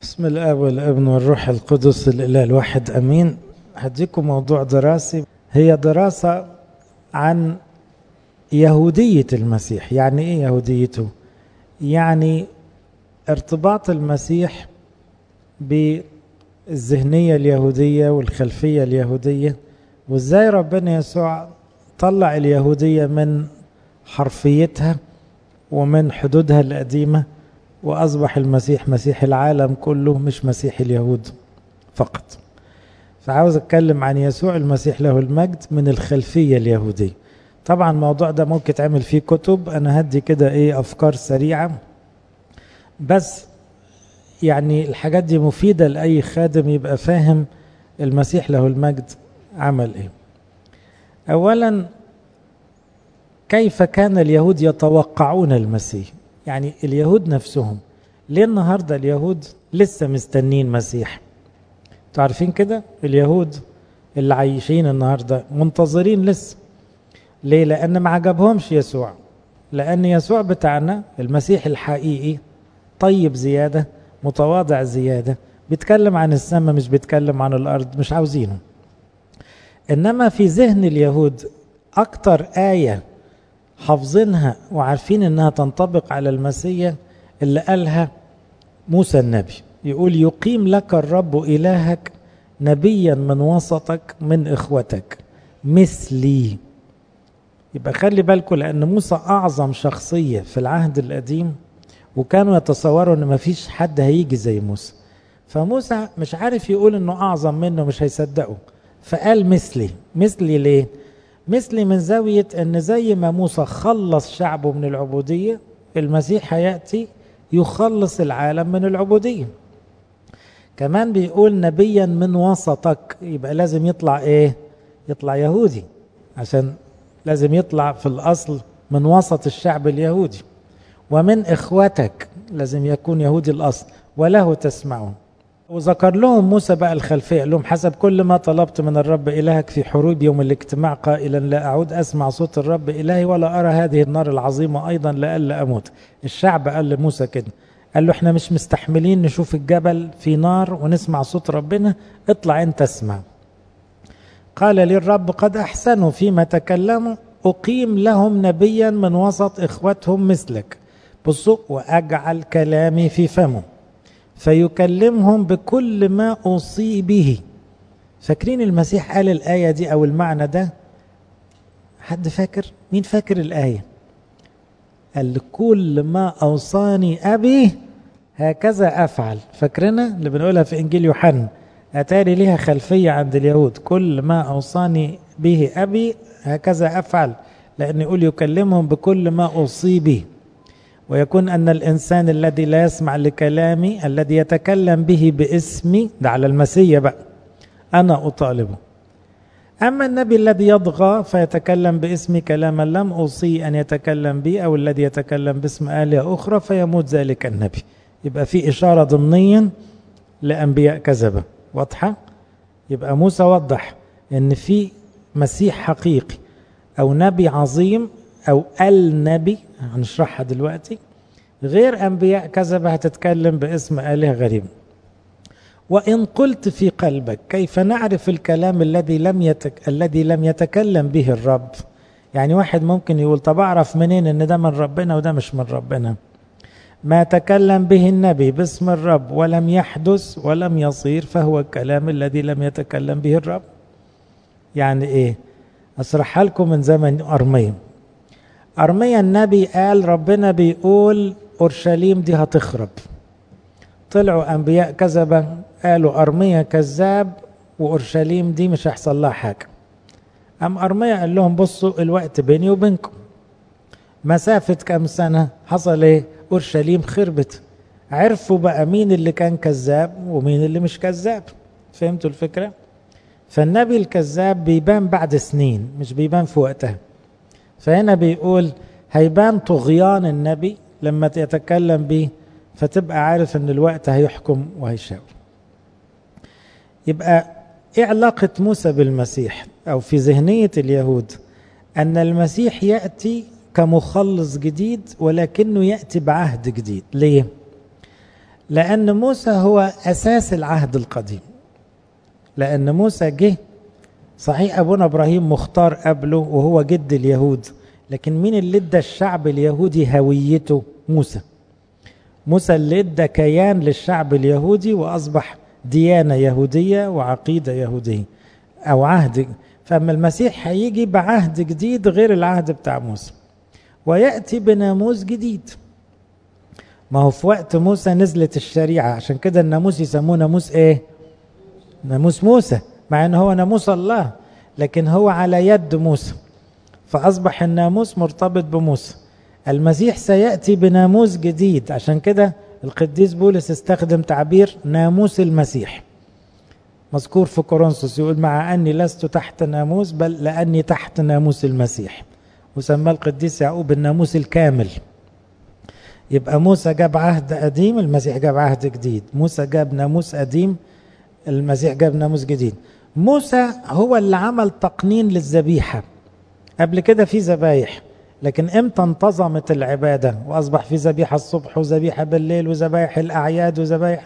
بسم الاب والابن والروح القدس الاله الواحد امين هديكم موضوع دراسي هي دراسه عن يهوديه المسيح يعني ايه يهوديته يعني ارتباط المسيح بالذهنيه اليهوديه والخلفيه اليهوديه وازاي ربنا يسوع طلع اليهوديه من حرفيتها ومن حدودها القديمه واصبح المسيح مسيح العالم كله مش مسيح اليهود فقط فعاوز اتكلم عن يسوع المسيح له المجد من الخلفيه اليهوديه طبعا الموضوع ده ممكن تعمل فيه كتب انا هدي كده ايه افكار سريعه بس يعني الحاجات دي مفيده لاي خادم يبقى فاهم المسيح له المجد عمل ايه اولا كيف كان اليهود يتوقعون المسيح يعني اليهود نفسهم ليه النهارده اليهود لسه مستنين مسيح انتوا عارفين كده اليهود اللي عايشين النهارده منتظرين لسه ليه لان ما عجبهمش يسوع لان يسوع بتاعنا المسيح الحقيقي طيب زياده متواضع زياده بيتكلم عن السماء مش بيتكلم عن الارض مش عاوزينه انما في ذهن اليهود اكتر ايه حافظينها وعارفين انها تنطبق على المسيح اللي قالها موسى النبي يقول يقيم لك الرب الهك نبيا من وسطك من اخوتك مثلي يبقى خلي بالكم لان موسى اعظم شخصيه في العهد القديم وكانوا يتصوروا ان مفيش حد هيجي زي موسى فموسى مش عارف يقول انه اعظم منه مش هيصدقه فقال مثلي مثلي ليه مثلي من زاوية أن زي ما موسى خلص شعبه من العبودية المسيح هيأتي يخلص العالم من العبودية كمان بيقول نبيا من وسطك يبقى لازم يطلع ايه يطلع يهودي عشان لازم يطلع في الأصل من وسط الشعب اليهودي ومن إخوتك لازم يكون يهودي الأصل وله تسمعون وذكر لهم موسى بقى الخلفيه قال لهم حسب كل ما طلبت من الرب الهك في حروب يوم الاجتماع قائلا لا اعود اسمع صوت الرب الهي ولا ارى هذه النار العظيمه ايضا لئلا اموت الشعب قال لموسى كده قال له احنا مش مستحملين نشوف الجبل في نار ونسمع صوت ربنا اطلع انت اسمع قال لي الرب قد احسنوا فيما تكلموا اقيم لهم نبيا من وسط اخوتهم مثلك بصوا واجعل كلامي في فمه فيكلمهم بكل ما أوصي به فاكرين المسيح قال الآية دي أو المعنى ده حد فاكر مين فاكر الآية قال كل ما أوصاني أبي هكذا أفعل فاكرنا اللي بنقولها في إنجيل يوحنا أتاري ليها خلفية عند اليهود كل ما أوصاني به أبي هكذا أفعل لأن يقول يكلمهم بكل ما أوصي به ويكون أن الإنسان الذي لا يسمع لكلامي الذي يتكلم به باسمي ده على المسيح بقى أنا أطالبه أما النبي الذي يضغى فيتكلم باسمي كلاما لم أوصي أن يتكلم به أو الذي يتكلم باسم آلهة أخرى فيموت ذلك النبي يبقى في إشارة ضمنيا لأنبياء كذبة واضحة يبقى موسى وضح أن في مسيح حقيقي أو نبي عظيم أو النبي هنشرحها دلوقتي غير أنبياء كذبة هتتكلم باسم آلهة غريب وإن قلت في قلبك كيف نعرف الكلام الذي لم يتك... الذي لم يتكلم به الرب يعني واحد ممكن يقول طب أعرف منين إن ده من ربنا وده مش من ربنا ما تكلم به النبي باسم الرب ولم يحدث ولم يصير فهو الكلام الذي لم يتكلم به الرب يعني إيه أشرحها لكم من زمن أرميا أرميا النبي قال ربنا بيقول أورشليم دي هتخرب طلعوا أنبياء كذبة قالوا أرميا كذاب وأورشليم دي مش هيحصل لها حاجة أم أرميا قال لهم بصوا الوقت بيني وبينكم مسافة كام سنة حصل إيه أورشليم خربت عرفوا بقى مين اللي كان كذاب ومين اللي مش كذاب فهمتوا الفكرة فالنبي الكذاب بيبان بعد سنين مش بيبان في وقتها فهنا بيقول هيبان طغيان النبي لما يتكلم به فتبقى عارف ان الوقت هيحكم وهيشاور يبقى ايه علاقة موسى بالمسيح او في ذهنية اليهود ان المسيح يأتي كمخلص جديد ولكنه يأتي بعهد جديد ليه لأن موسى هو أساس العهد القديم لأن موسى جه صحيح أبونا إبراهيم مختار قبله وهو جد اليهود لكن مين اللي ادى الشعب اليهودي هويته موسى موسى اللي ادى كيان للشعب اليهودي وأصبح ديانة يهودية وعقيدة يهودية أو عهد فأما المسيح هيجي بعهد جديد غير العهد بتاع موسى ويأتي بناموس جديد ما هو في وقت موسى نزلت الشريعة عشان كده الناموس يسموه ناموس ايه ناموس موسى مع ان هو ناموس الله لكن هو على يد موسى فأصبح الناموس مرتبط بموسى المسيح سيأتي بناموس جديد عشان كده القديس بولس استخدم تعبير ناموس المسيح مذكور في كورنثوس يقول مع أني لست تحت ناموس بل لأني تحت ناموس المسيح وسماه القديس يعقوب الناموس الكامل يبقى موسى جاب عهد قديم المسيح جاب عهد جديد موسى جاب ناموس قديم المسيح جاب ناموس جديد موسى هو اللي عمل تقنين للذبيحة قبل كده في ذبايح لكن امتى انتظمت العبادة واصبح في ذبيحة الصبح وذبيحة بالليل وذبايح الاعياد وذبايح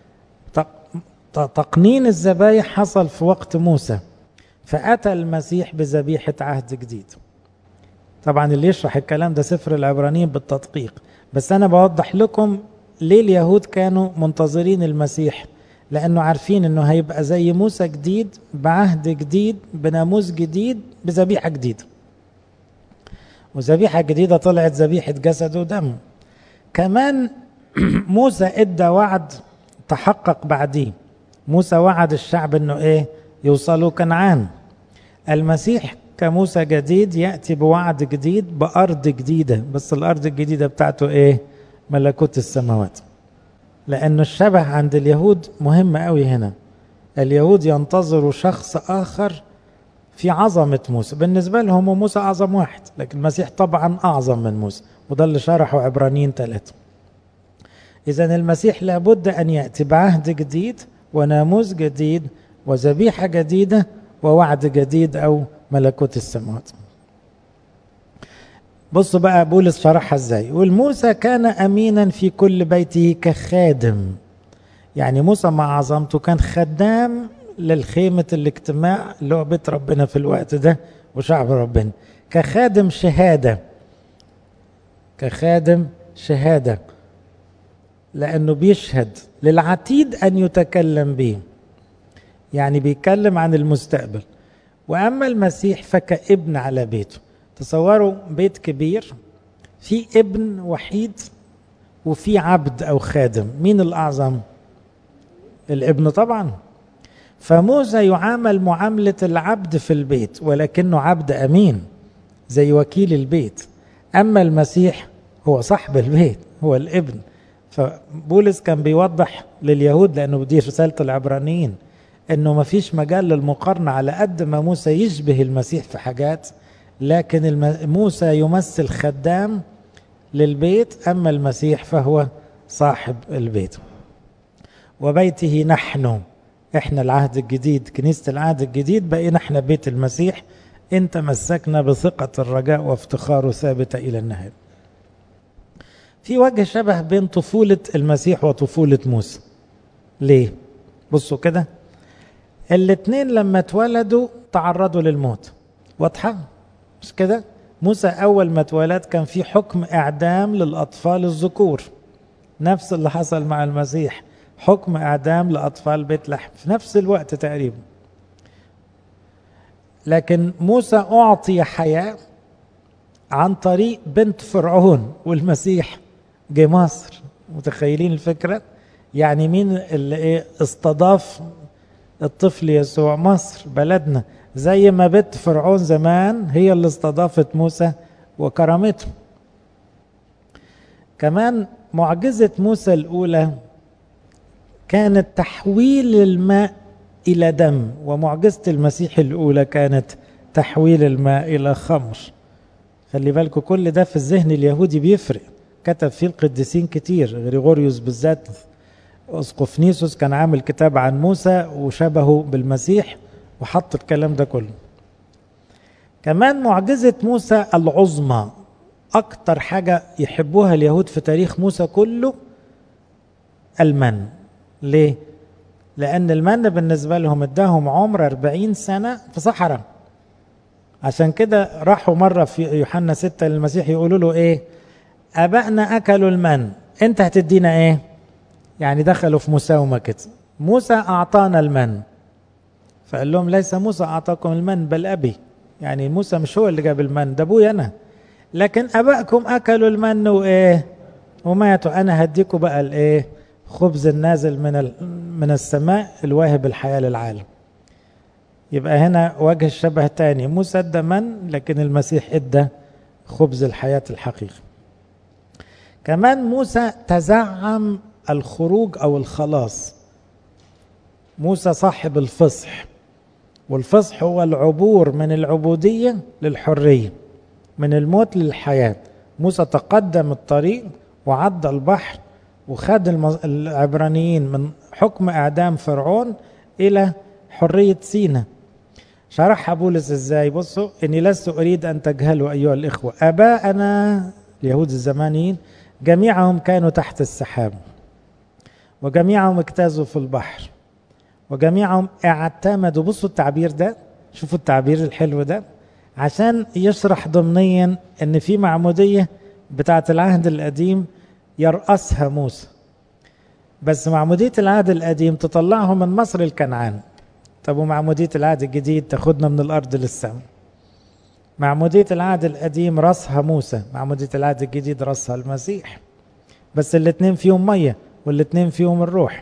تقنين الذبايح حصل في وقت موسى فأتى المسيح بذبيحة عهد جديد طبعا اللي يشرح الكلام ده سفر العبرانيين بالتدقيق بس أنا بوضح لكم ليه اليهود كانوا منتظرين المسيح لأنه عارفين أنه هيبقى زي موسى جديد بعهد جديد بناموس جديد بذبيحة جديدة وذبيحة جديدة طلعت ذبيحة جسد ودم كمان موسى ادى وعد تحقق بعديه موسى وعد الشعب انه ايه يوصلوا كنعان المسيح كموسى جديد ياتي بوعد جديد بارض جديده بس الارض الجديده بتاعته ايه ملكوت السماوات لأن الشبه عند اليهود مهم قوي هنا اليهود ينتظروا شخص آخر في عظمة موسى بالنسبة لهم موسى أعظم واحد لكن المسيح طبعا أعظم من موسى وده اللي شرحه عبرانيين ثلاثة إذا المسيح لابد أن يأتي بعهد جديد وناموس جديد وذبيحة جديدة ووعد جديد أو ملكوت السماوات بصوا بقى بولس شرحها ازاي يقول موسى كان امينا في كل بيته كخادم يعني موسى مع عظمته كان خدام للخيمة الاجتماع اللي هو بيت ربنا في الوقت ده وشعب ربنا كخادم شهادة كخادم شهادة لأنه بيشهد للعتيد أن يتكلم به يعني بيتكلم عن المستقبل وأما المسيح فكابن على بيته تصوروا بيت كبير في ابن وحيد وفي عبد او خادم مين الاعظم الابن طبعا فموسى يعامل معامله العبد في البيت ولكنه عبد امين زي وكيل البيت اما المسيح هو صاحب البيت هو الابن فبولس كان بيوضح لليهود لانه دي رساله العبرانيين انه ما فيش مجال للمقارنه على قد ما موسى يشبه المسيح في حاجات لكن موسى يمثل خدام للبيت أما المسيح فهو صاحب البيت وبيته نحن احنا العهد الجديد كنيسة العهد الجديد بقينا احنا بيت المسيح ان تمسكنا بثقة الرجاء وافتخاره ثابتة إلى النهاية في وجه شبه بين طفولة المسيح وطفولة موسى ليه؟ بصوا كده الاثنين لما اتولدوا تعرضوا للموت واضحة؟ مش كده موسى أول ما اتولد كان في حكم إعدام للأطفال الذكور نفس اللي حصل مع المسيح حكم إعدام لأطفال بيت لحم في نفس الوقت تقريبا لكن موسى أعطي حياة عن طريق بنت فرعون والمسيح جه مصر متخيلين الفكرة يعني مين اللي ايه استضاف الطفل يسوع مصر بلدنا زي ما بنت فرعون زمان هي اللي استضافت موسى وكرمته كمان معجزة موسى الأولى كانت تحويل الماء إلى دم ومعجزة المسيح الأولى كانت تحويل الماء إلى خمر خلي بالكم كل ده في الذهن اليهودي بيفرق كتب فيه القديسين كتير غريغوريوس بالذات اسقف نيسوس كان عامل كتاب عن موسى وشبهه بالمسيح وحط الكلام ده كله كمان معجزة موسى العظمى أكتر حاجة يحبوها اليهود في تاريخ موسى كله المن ليه؟ لأن المن بالنسبة لهم اداهم عمر 40 سنة في صحراء عشان كده راحوا مرة في يوحنا 6 للمسيح يقولوا له ايه أبائنا أكلوا المن أنت هتدينا ايه يعني دخلوا في مساومة كده موسى أعطانا المن فقال لهم ليس موسى أعطاكم المن بل أبي يعني موسى مش هو اللي جاب المن ده أبوي أنا لكن أبائكم أكلوا المن وإيه وماتوا أنا هديكم بقى الإيه خبز النازل من من السماء الواهب الحياة للعالم يبقى هنا وجه الشبه الثاني موسى ادى من لكن المسيح ادى خبز الحياة الحقيقي كمان موسى تزعم الخروج او الخلاص موسى صاحب الفصح والفصح هو العبور من العبودية للحرية من الموت للحياة موسى تقدم الطريق وعدى البحر وخد العبرانيين من حكم اعدام فرعون الى حريه سينا شرحها بولس ازاي بصوا اني لست اريد ان تجهلوا ايها الاخوه اباءنا اليهود الزمانيين جميعهم كانوا تحت السحاب وجميعهم اجتازوا في البحر وجميعهم اعتمدوا بصوا التعبير ده شوفوا التعبير الحلو ده عشان يشرح ضمنيا ان في معموديه بتاعه العهد القديم يرأسها موسى بس معمودية العهد القديم تطلعهم من مصر الكنعان طب ومعمودية العهد الجديد تاخدنا من الأرض للسماء معمودية العهد القديم رأسها موسى معمودية العهد الجديد رأسها المسيح بس الاتنين فيهم مية والاتنين فيهم الروح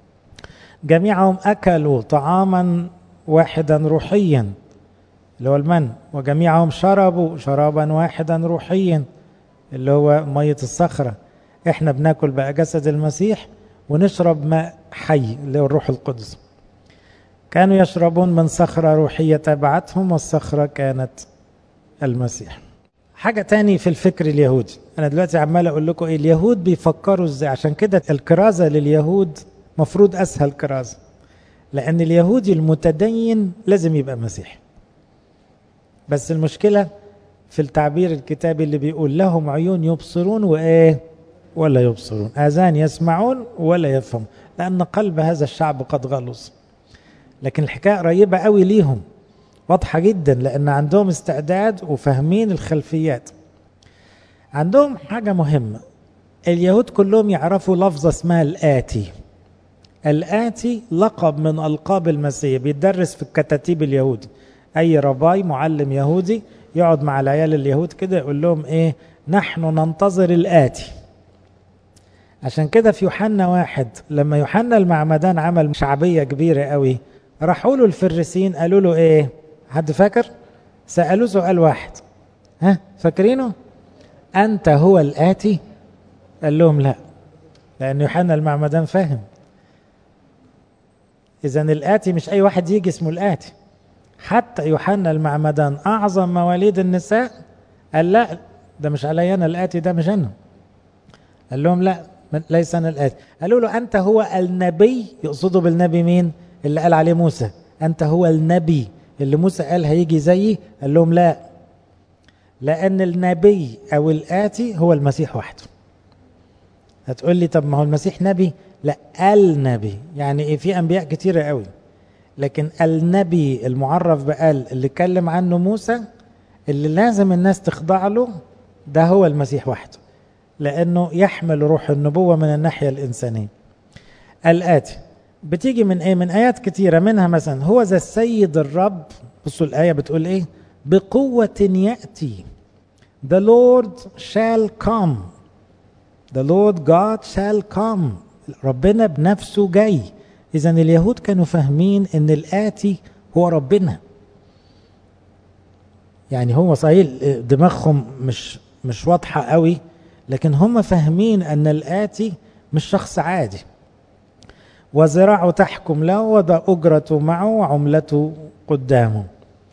جميعهم أكلوا طعاما واحدا روحيا اللي هو المن وجميعهم شربوا شرابا واحدا روحيا اللي هو مية الصخرة احنا بناكل بقى جسد المسيح ونشرب ماء حي اللي هو الروح القدس كانوا يشربون من صخرة روحية تبعتهم والصخرة كانت المسيح حاجة تاني في الفكر اليهودي أنا دلوقتي عمال أقول لكم إيه اليهود بيفكروا إزاي عشان كده الكرازة لليهود مفروض أسهل كرازة لأن اليهودي المتدين لازم يبقى مسيحي بس المشكلة في التعبير الكتابي اللي بيقول لهم عيون يبصرون وإيه ولا يبصرون آذان يسمعون ولا يفهم لأن قلب هذا الشعب قد غلظ لكن الحكاية قريبة قوي ليهم واضحة جدا لأن عندهم استعداد وفاهمين الخلفيات عندهم حاجة مهمة اليهود كلهم يعرفوا لفظة اسمها الآتي الآتي لقب من ألقاب المسيح بيدرس في الكتاتيب اليهودي أي رباي معلم يهودي يقعد مع العيال اليهود كده يقول لهم إيه نحن ننتظر الآتي عشان كده في يوحنا واحد لما يوحنا المعمدان عمل شعبية كبيرة قوي راحوا له الفريسين قالوا له ايه حد فاكر سألوه سؤال واحد ها فاكرينه أنت هو الآتي قال لهم لا لأن يوحنا المعمدان فاهم إذا الآتي مش أي واحد يجي اسمه الآتي حتى يوحنا المعمدان أعظم مواليد النساء قال لا ده مش علي أنا الآتي ده مش أنا قال لهم لا ليس أنا الآتي قالوا له أنت هو النبي يقصدوا بالنبي مين اللي قال عليه موسى أنت هو النبي اللي موسى قال هيجي زيي قال لهم لا لأن النبي أو الآتي هو المسيح وحده هتقول لي طب ما هو المسيح نبي لا النبي يعني إيه في أنبياء كتيرة قوي لكن النبي المعرف بقال اللي اتكلم عنه موسى اللي لازم الناس تخضع له ده هو المسيح وحده لأنه يحمل روح النبوة من الناحية الإنسانية الآتي بتيجي من ايه من ايات كتيره منها مثلا هو ذا السيد الرب بصوا الايه بتقول ايه بقوه ياتي the lord shall come the lord god shall come ربنا بنفسه جاي اذا اليهود كانوا فاهمين ان الاتي هو ربنا يعني هو صحيح دماغهم مش مش واضحه قوي لكن هم فاهمين ان الاتي مش شخص عادي وذراعه تحكم له وده أجرته معه وعملته قدامه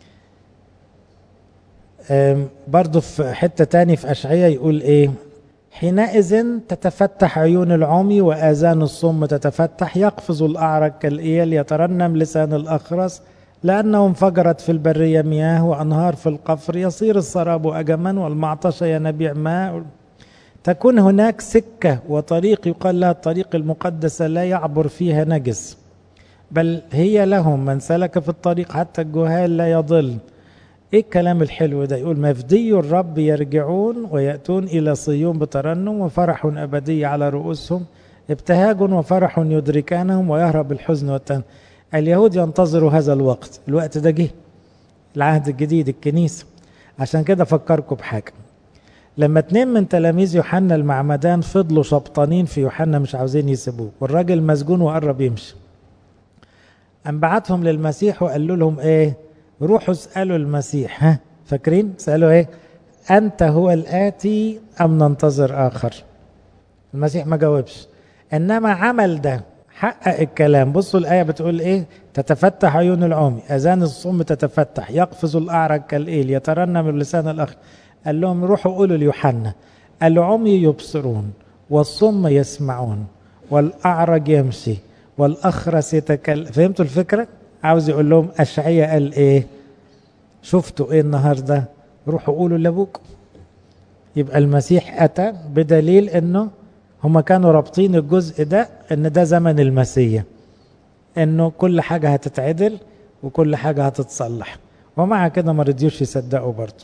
برضه في حتة تاني في أشعية يقول إيه حينئذ تتفتح عيون العمي وآذان الصم تتفتح يقفز الأعرج كالإيل يترنم لسان الأخرس لأنه انفجرت في البرية مياه وأنهار في القفر يصير السراب أجما والمعطش ينابيع ماء تكون هناك سكة وطريق يقال لها الطريق المقدسة لا يعبر فيها نجس بل هي لهم من سلك في الطريق حتى الجهال لا يضل ايه الكلام الحلو ده يقول مفدي الرب يرجعون ويأتون إلى صيون بترنم وفرح أبدي على رؤوسهم ابتهاج وفرح يدركانهم ويهرب الحزن والتن اليهود ينتظروا هذا الوقت الوقت ده جه العهد الجديد الكنيسة عشان كده فكركم بحاجة لما اتنين من تلاميذ يوحنا المعمدان فضلوا شبطانين في يوحنا مش عاوزين يسيبوه والراجل مسجون وقرب يمشي قام بعتهم للمسيح وقال لهم ايه روحوا اسالوا المسيح ها فاكرين سالوا ايه انت هو الاتي ام ننتظر اخر المسيح ما جاوبش انما عمل ده حقق الكلام بصوا الآية بتقول إيه تتفتح عيون العمي أذان الصم تتفتح يقفز الأعرج كالإيل يترنم اللسان الأخر قال لهم روحوا قولوا ليوحنا العمي يبصرون والصم يسمعون والأعرج يمشي والأخرس يتكلم فهمتوا الفكرة؟ عاوز يقول لهم أشعية قال إيه؟ شفتوا إيه النهاردة؟ روحوا قولوا لأبوكم يبقى المسيح أتى بدليل إنه هما كانوا رابطين الجزء ده إن ده زمن المسيح إنه كل حاجة هتتعدل وكل حاجة هتتصلح ومع كده ما رضيوش يصدقوا برضه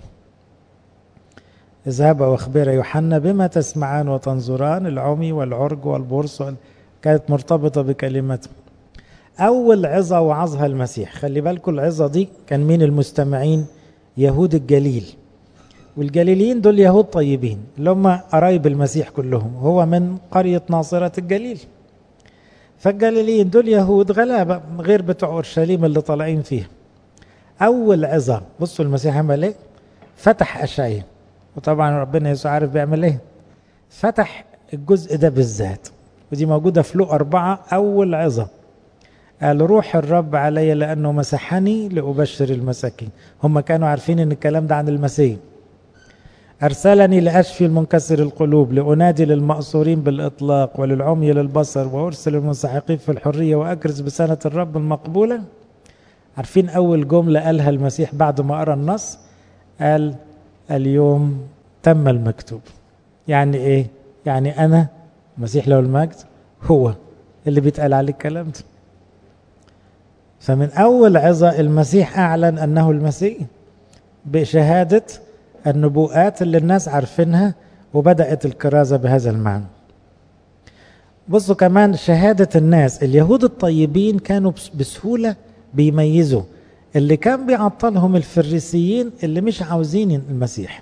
اذهب واخبر يوحنا بما تسمعان وتنظران العمي والعرج والبرص كانت مرتبطة بكلمته أول عظة وعظها المسيح خلي بالكم العظة دي كان مين المستمعين يهود الجليل والجليليين دول يهود طيبين اللي هم قرايب المسيح كلهم هو من قرية ناصرة الجليل فالجليليين دول يهود غلابة غير بتوع أورشليم اللي طالعين فيها أول عظة بصوا المسيح عمل إيه فتح أشعيا وطبعا ربنا يسوع عارف بيعمل إيه فتح الجزء ده بالذات ودي موجودة في لو أربعة أول عظة قال روح الرب علي لأنه مسحني لأبشر المساكين هم كانوا عارفين أن الكلام ده عن المسيح أرسلني لأشفي المنكسر القلوب لأنادي للمأسورين بالإطلاق وللعمي للبصر وأرسل المنسحقين في الحرية وأكرز بسنة الرب المقبولة عارفين أول جملة قالها المسيح بعد ما قرأ النص قال اليوم تم المكتوب يعني إيه يعني أنا المسيح له المجد هو اللي بيتقال عليه الكلام ده فمن أول عظة المسيح أعلن أنه المسيح بشهادة النبوءات اللي الناس عارفينها وبدأت الكرازة بهذا المعنى بصوا كمان شهادة الناس اليهود الطيبين كانوا بسهولة بيميزوا اللي كان بيعطلهم الفريسيين اللي مش عاوزين المسيح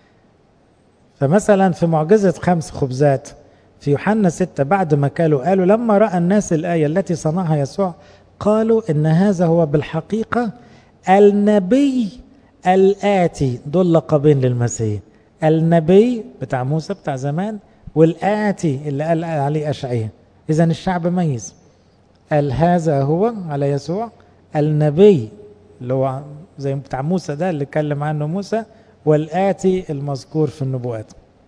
فمثلا في معجزة خمس خبزات في يوحنا ستة بعد ما كانوا قالوا لما رأى الناس الآية التي صنعها يسوع قالوا إن هذا هو بالحقيقة النبي الآتي دول لقبين للمسيح النبي بتاع موسى بتاع زمان والآتي اللي قال عليه أشعية إذا الشعب ميز قال هذا هو على يسوع النبي اللي هو زي بتاع موسى ده اللي اتكلم عنه موسى والآتي المذكور في النبوات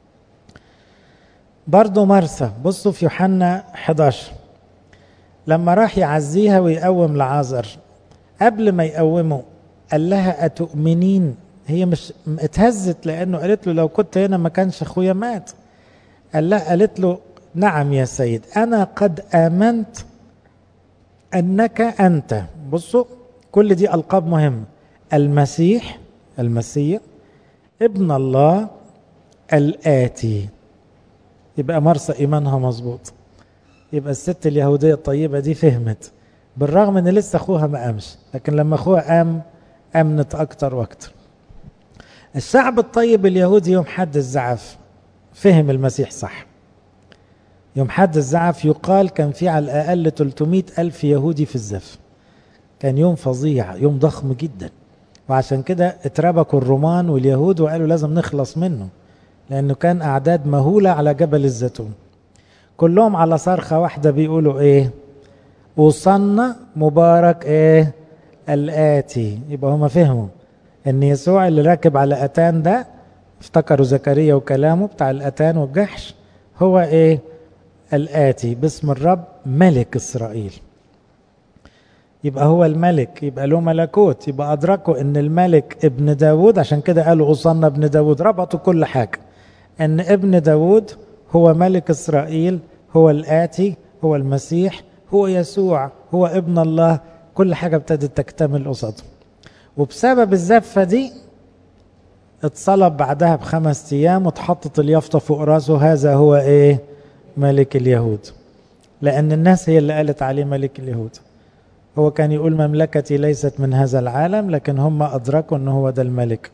برضه مرسى بصوا في يوحنا 11 لما راح يعزيها ويقوم لعازر قبل ما يقومه قال لها أتؤمنين هي مش اتهزت لأنه قالت له لو كنت هنا ما كانش أخويا مات قال لها قالت له نعم يا سيد أنا قد آمنت أنك أنت بصوا كل دي ألقاب مهمة المسيح المسيح ابن الله الآتي يبقى مرسى إيمانها مظبوط يبقى الست اليهودية الطيبة دي فهمت بالرغم ان لسه اخوها ما قامش لكن لما اخوها قام امنت اكتر واكتر الشعب الطيب اليهودي يوم حد الزعف فهم المسيح صح يوم حد الزعف يقال كان في على الأقل 300 ألف يهودي في الزف كان يوم فظيع يوم ضخم جدا وعشان كده اتربكوا الرومان واليهود وقالوا لازم نخلص منه لأنه كان أعداد مهولة على جبل الزيتون كلهم على صرخة واحدة بيقولوا إيه وصلنا مبارك إيه الآتي يبقى هما فهموا إن يسوع اللي راكب على أتان ده افتكروا زكريا وكلامه بتاع الأتان والجحش هو إيه الآتي باسم الرب ملك إسرائيل يبقى هو الملك يبقى له ملكوت يبقى أدركوا إن الملك ابن داود عشان كده قالوا أوصلنا ابن داود ربطوا كل حاجة أن ابن داود هو ملك إسرائيل هو الآتي هو المسيح هو يسوع هو ابن الله كل حاجة ابتدت تكتمل قصاده وبسبب الزفة دي اتصلب بعدها بخمس أيام واتحطت اليافطة فوق راسه هذا هو إيه ملك اليهود لأن الناس هي اللي قالت عليه ملك اليهود هو كان يقول مملكتي ليست من هذا العالم لكن هم أدركوا أنه هو ده الملك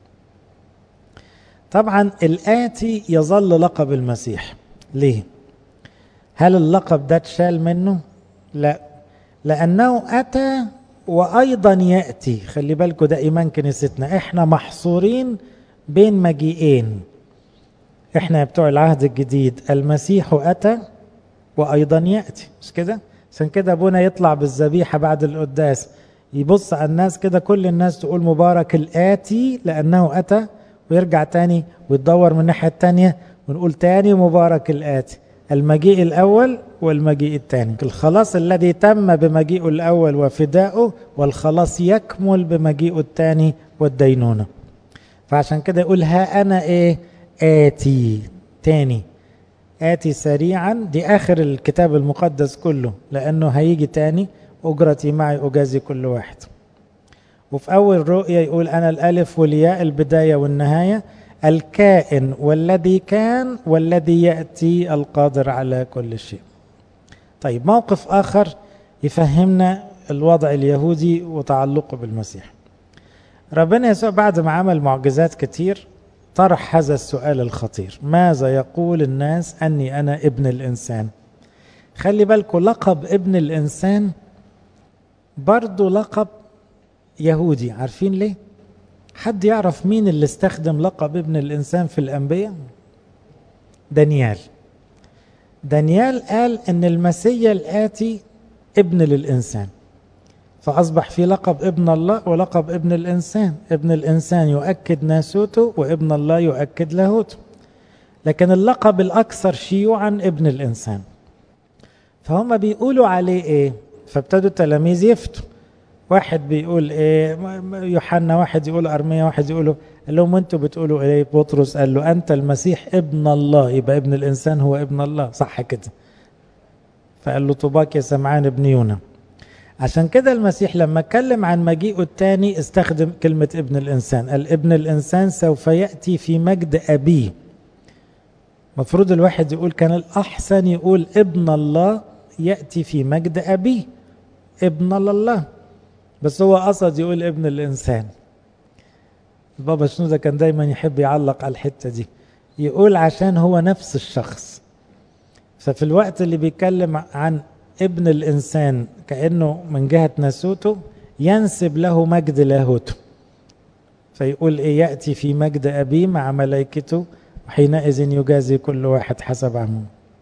طبعا الآتي يظل لقب المسيح ليه هل اللقب ده اتشال منه لا لأنه أتى وأيضا يأتي خلي بالكم ده إيمان كنيستنا إحنا محصورين بين مجيئين إحنا بتوع العهد الجديد المسيح أتى وأيضا يأتي مش كده عشان كده أبونا يطلع بالذبيحة بعد القداس يبص على الناس كده كل الناس تقول مبارك الآتي لأنه أتى ويرجع تاني ويتدور من الناحية التانية ونقول تاني مبارك الآتي المجيء الأول والمجيء الثاني الخلاص الذي تم بمجيئه الأول وفدائه والخلاص يكمل بمجيئه الثاني والدينونة فعشان كده يقول ها أنا إيه آتي تاني آتي سريعا دي آخر الكتاب المقدس كله لأنه هيجي تاني أجرتي معي أجازي كل واحد وفي أول رؤية يقول أنا الألف والياء البداية والنهاية الكائن والذي كان والذي يأتي القادر على كل شيء طيب موقف آخر يفهمنا الوضع اليهودي وتعلقه بالمسيح ربنا يسوع بعد ما عمل معجزات كتير طرح هذا السؤال الخطير ماذا يقول الناس أني أنا ابن الإنسان خلي بالكم لقب ابن الإنسان برضو لقب يهودي عارفين ليه حد يعرف مين اللي استخدم لقب ابن الإنسان في الأنبياء دانيال دانيال قال ان المسيا الآتي ابن للإنسان فأصبح في لقب ابن الله ولقب ابن الإنسان ابن الإنسان يؤكد ناسوته وابن الله يؤكد لاهوته لكن اللقب الأكثر شيوعا ابن الإنسان فهم بيقولوا عليه ايه فابتدوا التلاميذ يفتوا واحد بيقول ايه يوحنا واحد يقول ارميا واحد يقولوا قال لهم انتوا بتقولوا ايه بطرس قال له انت المسيح ابن الله يبقى ابن الانسان هو ابن الله صح كده فقال له طوباك يا سمعان ابن يونا عشان كده المسيح لما اتكلم عن مجيئه الثاني استخدم كلمة ابن الإنسان قال ابن الإنسان سوف يأتي في مجد أبيه مفروض الواحد يقول كان الأحسن يقول ابن الله يأتي في مجد أبيه ابن الله بس هو قصد يقول ابن الإنسان بابا شنودة كان دايما يحب يعلق على الحتة دي يقول عشان هو نفس الشخص ففي الوقت اللي بيتكلم عن ابن الإنسان كأنه من جهة ناسوته ينسب له مجد لاهوته فيقول إيه يأتي في مجد أبيه مع ملائكته وحينئذ يجازي كل واحد حسب عمله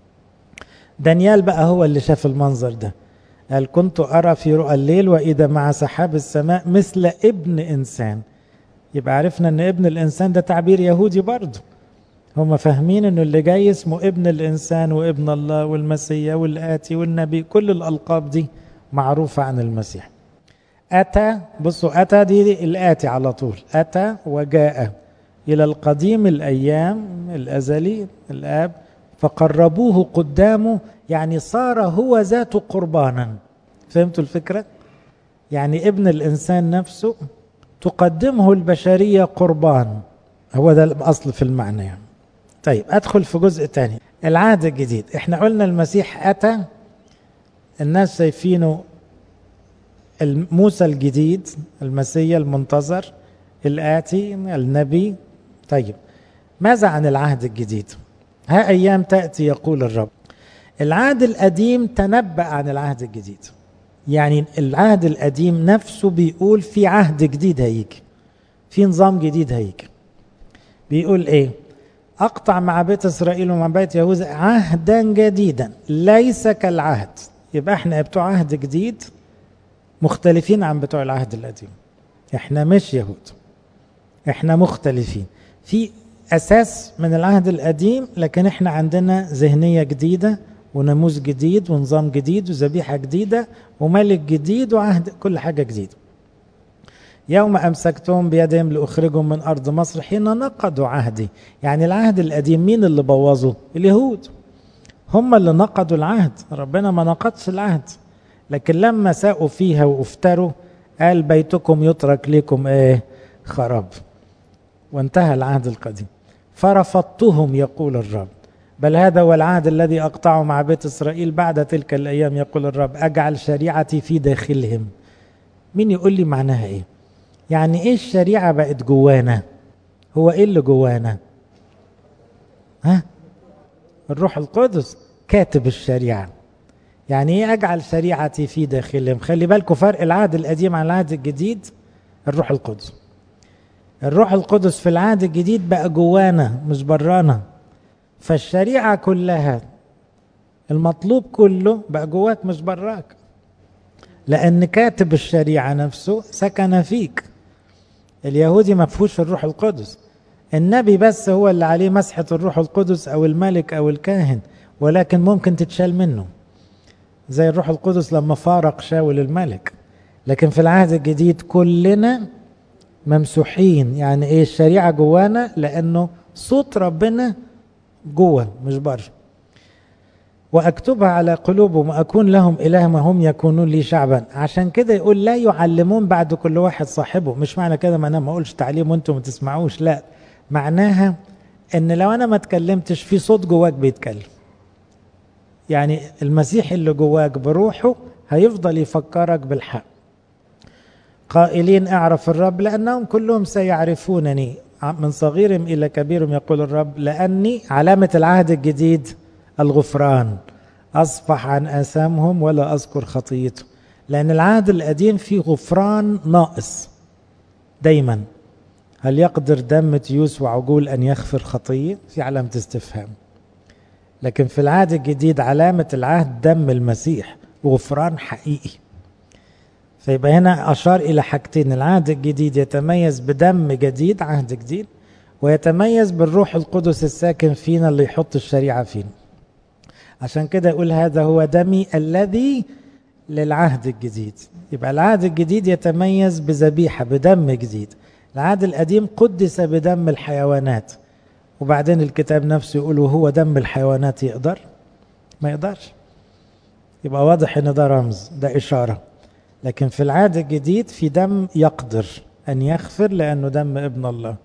دانيال بقى هو اللي شاف المنظر ده قال كنت أرى في رؤى الليل وإذا مع سحاب السماء مثل ابن إنسان يبقى عرفنا أن ابن الإنسان ده تعبير يهودي برضه هم فاهمين أنه اللي جاي اسمه ابن الإنسان وابن الله والمسيح والآتي والنبي كل الألقاب دي معروفة عن المسيح أتى بصوا أتى دي الآتي على طول أتى وجاء إلى القديم الأيام الأزلي الآب فقربوه قدامه يعني صار هو ذاته قربانا فهمتوا الفكرة؟ يعني ابن الإنسان نفسه تقدمه البشرية قربان هو ده الأصل في المعنى يعني. طيب أدخل في جزء تاني العهد الجديد احنا قلنا المسيح أتى الناس شايفينه موسى الجديد المسيح المنتظر الآتي النبي طيب ماذا عن العهد الجديد ها أيام تأتي يقول الرب العهد القديم تنبأ عن العهد الجديد يعني العهد القديم نفسه بيقول في عهد جديد هيجي في نظام جديد هيجي بيقول ايه اقطع مع بيت اسرائيل ومع بيت يهوذا عهدا جديدا ليس كالعهد يبقى احنا بتوع عهد جديد مختلفين عن بتوع العهد القديم احنا مش يهود احنا مختلفين في اساس من العهد القديم لكن احنا عندنا ذهنيه جديده وناموس جديد ونظام جديد وذبيحه جديده وملك جديد وعهد كل حاجه جديده يوم أمسكتهم بيدهم لأخرجهم من أرض مصر حين نقضوا عهدي يعني العهد القديم مين اللي بوظه اليهود هم اللي نقضوا العهد ربنا ما نقضش العهد لكن لما ساءوا فيها وافتروا قال بيتكم يترك لكم ايه خراب وانتهى العهد القديم فرفضتهم يقول الرب بل هذا هو العهد الذي أقطعه مع بيت إسرائيل بعد تلك الأيام يقول الرب أجعل شريعتي في داخلهم مين يقول لي معناها إيه يعني إيه الشريعة بقت جوانا هو إيه اللي جوانا ها الروح القدس كاتب الشريعة يعني ايه اجعل شريعتي في داخلهم خلي بالكم فرق العهد القديم عن العهد الجديد الروح القدس الروح القدس في العهد الجديد بقى جوانا مش برانا فالشريعة كلها المطلوب كله بقى جواك مش براك لأن كاتب الشريعة نفسه سكن فيك اليهودي ما فيهوش الروح القدس النبي بس هو اللي عليه مسحة الروح القدس أو الملك أو الكاهن ولكن ممكن تتشال منه زي الروح القدس لما فارق شاول الملك لكن في العهد الجديد كلنا ممسوحين يعني ايه الشريعة جوانا لأنه صوت ربنا جوه مش بره واكتبها على قلوبهم واكون لهم اله ما هم يكونون لي شعبا عشان كده يقول لا يعلمون بعد كل واحد صاحبه مش معنى كده ما انا ما اقولش تعليم وانتم ما تسمعوش لا معناها ان لو انا ما اتكلمتش في صوت جواك بيتكلم يعني المسيح اللي جواك بروحه هيفضل يفكرك بالحق قائلين اعرف الرب لانهم كلهم سيعرفونني من صغيرهم الى كبيرهم يقول الرب لاني علامه العهد الجديد الغفران اصفح عن اثامهم ولا اذكر خطيته لان العهد القديم فيه غفران ناقص دايما هل يقدر دم تيوس وعجول ان يغفر خطيه في علامه استفهام لكن في العهد الجديد علامه العهد دم المسيح غفران حقيقي فيبقى هنا أشار إلى حاجتين العهد الجديد يتميز بدم جديد عهد جديد ويتميز بالروح القدس الساكن فينا اللي يحط الشريعة فينا عشان كده يقول هذا هو دمي الذي للعهد الجديد يبقى العهد الجديد يتميز بذبيحة بدم جديد العهد القديم قدس بدم الحيوانات وبعدين الكتاب نفسه يقول وهو دم الحيوانات يقدر ما يقدرش يبقى واضح ان ده رمز ده اشاره لكن في العهد الجديد في دم يقدر أن يغفر لأنه دم ابن الله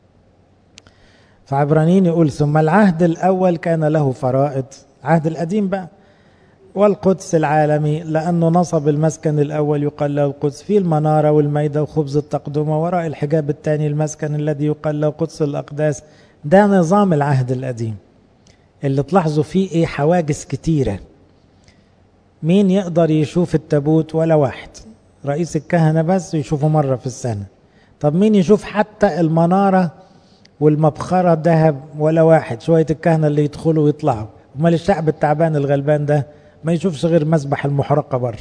فعبرانيين يقول ثم العهد الأول كان له فرائض العهد القديم بقى والقدس العالمي لأنه نصب المسكن الأول يقال له القدس فيه المنارة والميدة وخبز التقدمة وراء الحجاب الثاني المسكن الذي يقال له قدس الأقداس ده نظام العهد القديم اللي تلاحظوا فيه ايه حواجز كتيره مين يقدر يشوف التابوت ولا واحد رئيس الكهنة بس يشوفه مرة في السنة طب مين يشوف حتى المنارة والمبخرة ذهب ولا واحد شوية الكهنة اللي يدخلوا ويطلعوا امال الشعب التعبان الغلبان ده ما يشوفش غير مسبح المحرقة بره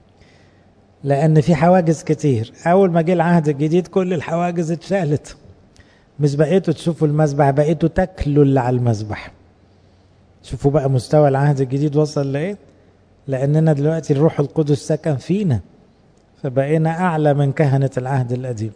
لأن في حواجز كتير أول ما جه العهد الجديد كل الحواجز اتشالت مش بقيتوا تشوفوا المسبح بقيتوا تاكلوا اللي على المسبح شوفوا بقى مستوى العهد الجديد وصل لإيه لأننا دلوقتي الروح القدس سكن فينا فبقينا أعلى من كهنة العهد القديم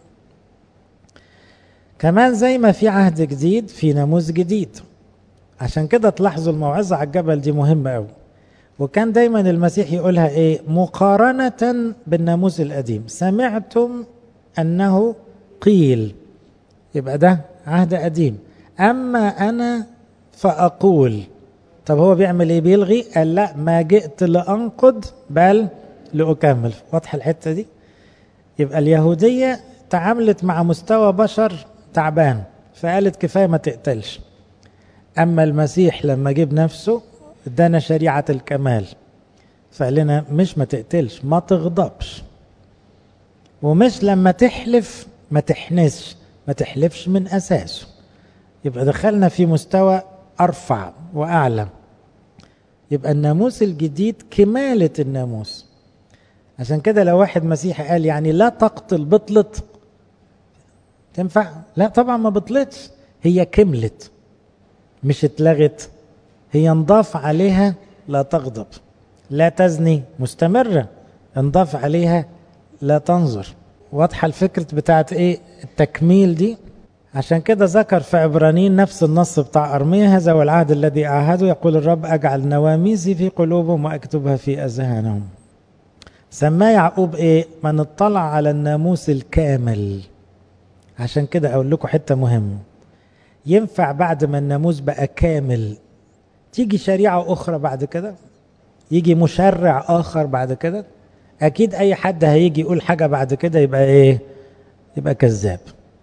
كمان زي ما في عهد جديد في ناموس جديد عشان كده تلاحظوا الموعظة على الجبل دي مهمة أوي وكان دايما المسيح يقولها ايه مقارنة بالناموس القديم سمعتم أنه قيل يبقى ده عهد قديم أما أنا فأقول طب هو بيعمل ايه بيلغي قال لا ما جئت لانقض بل لاكمل واضحه الحته دي يبقى اليهوديه تعاملت مع مستوى بشر تعبان فقالت كفايه ما تقتلش اما المسيح لما جيب نفسه ادانا شريعه الكمال فقال لنا مش ما تقتلش ما تغضبش ومش لما تحلف ما تحنسش ما تحلفش من اساسه يبقى دخلنا في مستوى ارفع واعلى يبقى الناموس الجديد كماله الناموس عشان كده لو واحد مسيحي قال يعني لا تقتل بطلت تنفع لا طبعا ما بطلتش هي كملت مش اتلغت هي انضاف عليها لا تغضب لا تزني مستمرة انضاف عليها لا تنظر واضحة الفكرة بتاعت ايه التكميل دي عشان كده ذكر في عبرانيين نفس النص بتاع أرمية هذا هو العهد الذي أعهده يقول الرب أجعل نواميسي في قلوبهم وأكتبها في أذهانهم سماه يعقوب ايه من اطلع على الناموس الكامل عشان كده اقول لكم حته مهمه ينفع بعد ما الناموس بقى كامل تيجي شريعه اخرى بعد كده يجي مشرع اخر بعد كده اكيد اي حد هيجي يقول حاجه بعد كده يبقى ايه يبقى كذاب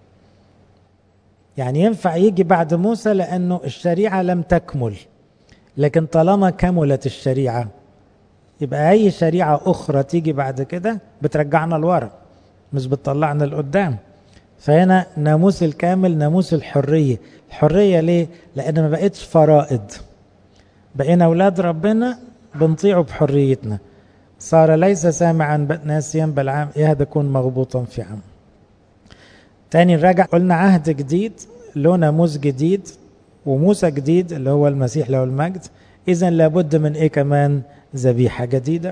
يعني ينفع يجي بعد موسى لانه الشريعه لم تكمل لكن طالما كملت الشريعه يبقى اي شريعه اخرى تيجي بعد كده بترجعنا لورا مش بتطلعنا لقدام فهنا ناموس الكامل ناموس الحريه الحريه ليه لان ما بقتش فرائض بقينا اولاد ربنا بنطيعه بحريتنا صار ليس سامعا ناسيا بل عام يهدى كون مغبوطا في عم تاني نراجع قلنا عهد جديد له ناموس جديد وموسى جديد اللي هو المسيح له المجد اذا لابد من ايه كمان ذبيحه جديده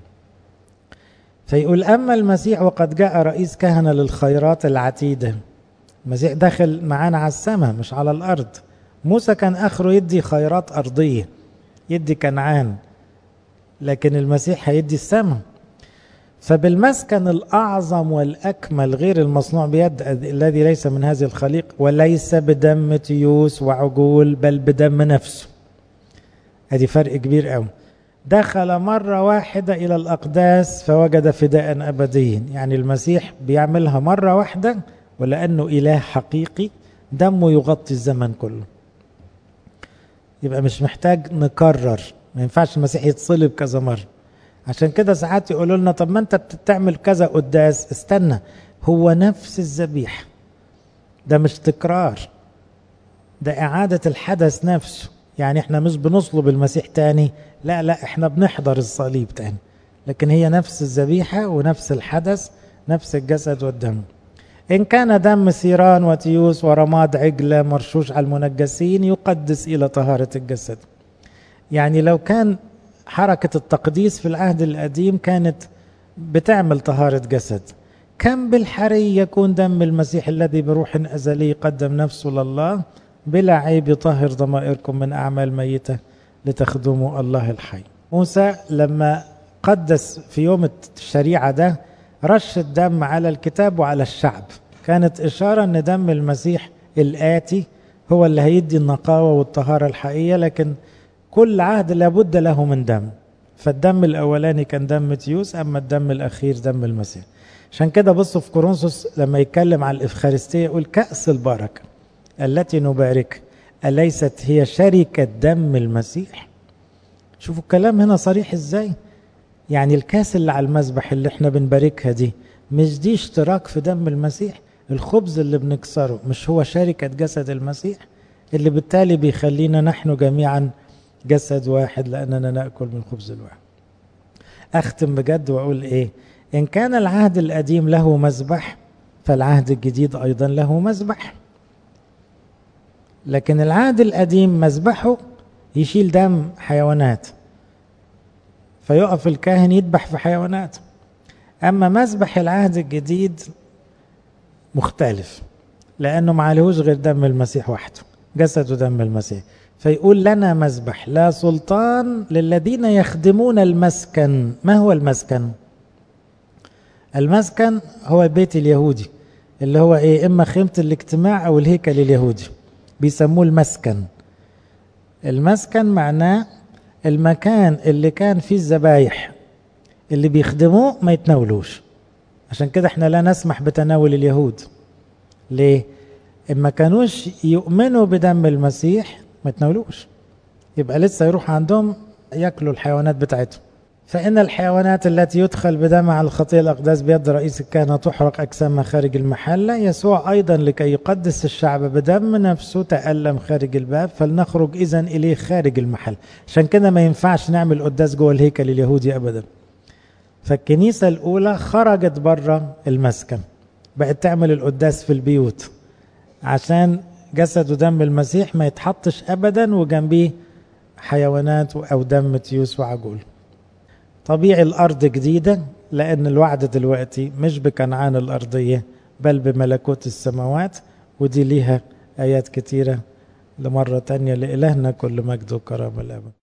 فيقول اما المسيح وقد جاء رئيس كهنه للخيرات العتيده المسيح داخل معانا على السماء مش على الارض موسى كان اخره يدي خيرات ارضيه يدي كنعان لكن المسيح هيدي السماء فبالمسكن الأعظم والأكمل غير المصنوع بيد الذي ليس من هذه الخليق وليس بدم تيوس وعجول بل بدم نفسه ادي فرق كبير قوي دخل مرة واحدة إلى الأقداس فوجد فداء أبديا يعني المسيح بيعملها مرة واحدة ولأنه إله حقيقي دمه يغطي الزمن كله يبقى مش محتاج نكرر ما ينفعش المسيح يتصلب كذا مرة عشان كده ساعات يقولوا لنا طب ما انت بتعمل كذا قداس استنى هو نفس الذبيحة ده مش تكرار ده إعادة الحدث نفسه يعني احنا مش بنصلب المسيح تاني لا لا احنا بنحضر الصليب تاني لكن هي نفس الذبيحة ونفس الحدث نفس الجسد والدم إن كان دم ثيران وتيوس ورماد عجلة مرشوش على المنجسين يقدس إلى طهارة الجسد يعني لو كان حركة التقديس في العهد القديم كانت بتعمل طهارة جسد كم بالحري يكون دم المسيح الذي بروح أزلي قدم نفسه لله بلا عيب يطهر ضمائركم من أعمال ميتة لتخدموا الله الحي موسى لما قدس في يوم الشريعة ده رش الدم على الكتاب وعلى الشعب كانت إشارة أن دم المسيح الآتي هو اللي هيدي النقاوة والطهارة الحقيقية لكن كل عهد لابد له من دم فالدم الأولاني كان دم تيوس أما الدم الأخير دم المسيح عشان كده بصوا في كورنثوس لما يتكلم عن الإفخارستية يقول كأس البركة التي نبارك أليست هي شركة دم المسيح شوفوا الكلام هنا صريح ازاي يعني الكاس اللي على المذبح اللي احنا بنباركها دي مش دي اشتراك في دم المسيح الخبز اللي بنكسره مش هو شركة جسد المسيح اللي بالتالي بيخلينا نحن جميعا جسد واحد لأننا نأكل من الخبز الواحد أختم بجد وأقول إيه إن كان العهد القديم له مذبح فالعهد الجديد أيضا له مذبح لكن العهد القديم مذبحه يشيل دم حيوانات فيقف الكاهن يذبح في حيوانات أما مذبح العهد الجديد مختلف لأنه ما عليهوش غير دم المسيح وحده جسد ودم المسيح فيقول لنا مذبح لا سلطان للذين يخدمون المسكن ما هو المسكن المسكن هو البيت اليهودي اللي هو ايه اما خيمة الاجتماع او الهيكل اليهودي بيسموه المسكن المسكن معناه المكان اللي كان فيه الذبايح اللي بيخدموه ما يتناولوش عشان كده احنا لا نسمح بتناول اليهود ليه اما كانوش يؤمنوا بدم المسيح ما يتناولوش يبقى لسه يروح عندهم ياكلوا الحيوانات بتاعتهم فإن الحيوانات التي يدخل بدمها على الخطية الأقداس بيد رئيس الكهنة تحرق أجسامها خارج المحلة يسوع أيضا لكي يقدس الشعب بدم نفسه تألم خارج الباب فلنخرج إذا إليه خارج المحل عشان كده ما ينفعش نعمل قداس جوه الهيكل اليهودي أبدا فالكنيسة الأولى خرجت بره المسكن بقت تعمل القداس في البيوت عشان جسد ودم المسيح ما يتحطش أبدا وجنبيه حيوانات أو دم تيوس وعجول طبيعي الأرض جديدة لأن الوعد دلوقتي مش بكنعان الأرضية بل بملكوت السماوات ودي ليها آيات كتيرة لمرة تانية لإلهنا كل مجد وكرامة الأبد